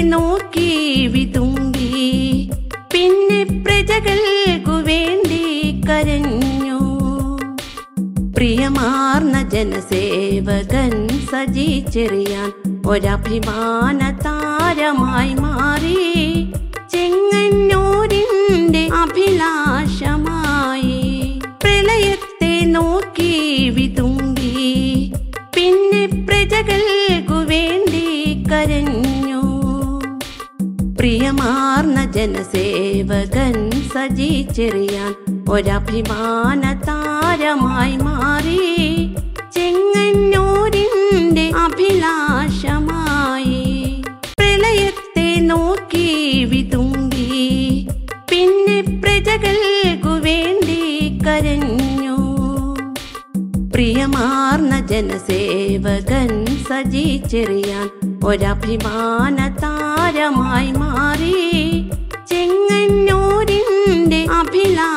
നോക്കി വിതുമ്പി പിന്നെ പ്രജകൾക്കു വേണ്ടി കരഞ്ഞു പ്രിയമാർന്ന ജനസേവകൻ സജി ചെറിയാൻ ഒരഭിമാന താരമായി മാറി ചെങ്ങന്നൂരിന്റെ അഭിലാഷമായി പ്രളയത്തെ നോക്കി വിതുമ്പി പിന്നെ പ്രജകൾക്കു വേണ്ടി കരഞ്ഞു പ്രിയമാർന്ന ജനസേവകൻ സജി ചെറിയാൻ ഒരഭിമാന താരമായി മാറി ചെങ്ങന്നൂരിന്റെ അഭിലാഷമായി പ്രളയത്തെ നോക്കി വിതുമ്പി പിന്നെ പ്രജകൾക്കു വേണ്ടി കരഞ്ഞു പ്രിയമാർന്ന ജനസേവകൻ സജി ചെറിയാൻ ഒരഭിമാന താരമായി മാറി ചെങ്ങന്നൂരിന്റെ അഭിലാഷമായി